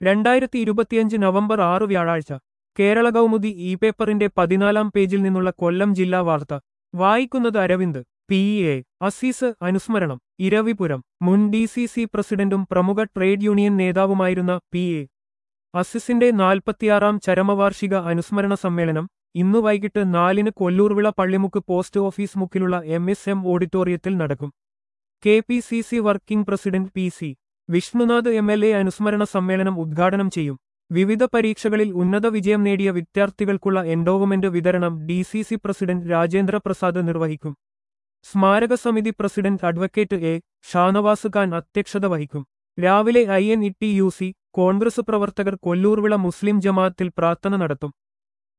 രണ്ടായിരത്തി ഇരുപത്തിയഞ്ച് നവംബർ ആറ് വ്യാഴാഴ്ച കേരള കൗമുദി ഇ പേപ്പറിന്റെ പതിനാലാം പേജിൽ നിന്നുള്ള കൊല്ലം ജില്ലാ വാർത്ത വായിക്കുന്നത് അരവിന്ദ് പി എ അസീസ് അനുസ്മരണം ഇരവിപുരം മുൻ ഡി സി സി പ്രസിഡന്റും പ്രമുഖ ട്രേഡ് യൂണിയൻ നേതാവുമായിരുന്ന പി എ അസിസിന്റെ നാൽപ്പത്തിയാറാം ചരമവാർഷിക അനുസ്മരണ സമ്മേളനം ഇന്നു വൈകിട്ട് നാലിന് കൊല്ലൂർവിള പള്ളിമുക്ക് പോസ്റ്റ് ഓഫീസ് മുക്കിലുള്ള എം എസ് എം ഓഡിറ്റോറിയത്തിൽ നടക്കും K P C C working president P C Vishnunath M L A അനുസ്മരണ സമ്മേളനം ഉദ്ഘാടനം ചെയ്യും വിവിധ പരീക്ഷകളിൽ ഉന്നത വിജയം നേടിയ വിദ്യാർത്ഥികൾക്കുള്ള എൻഡോവ്മെന്റ് വിതരണം D C C president Rajendra Prasad നിർവഹിക്കും സ്മാരക സമിതി president advocate A Shanavas Khan അധ്യക്ഷത വഹിക്കും രാവിലെ I N E T U C Congress പ്രവർത്തകർ കൊല്ലൂർവിള മുസ്ലിം ജമാഅത്തിൽ പ്രാർത്ഥന നടത്തും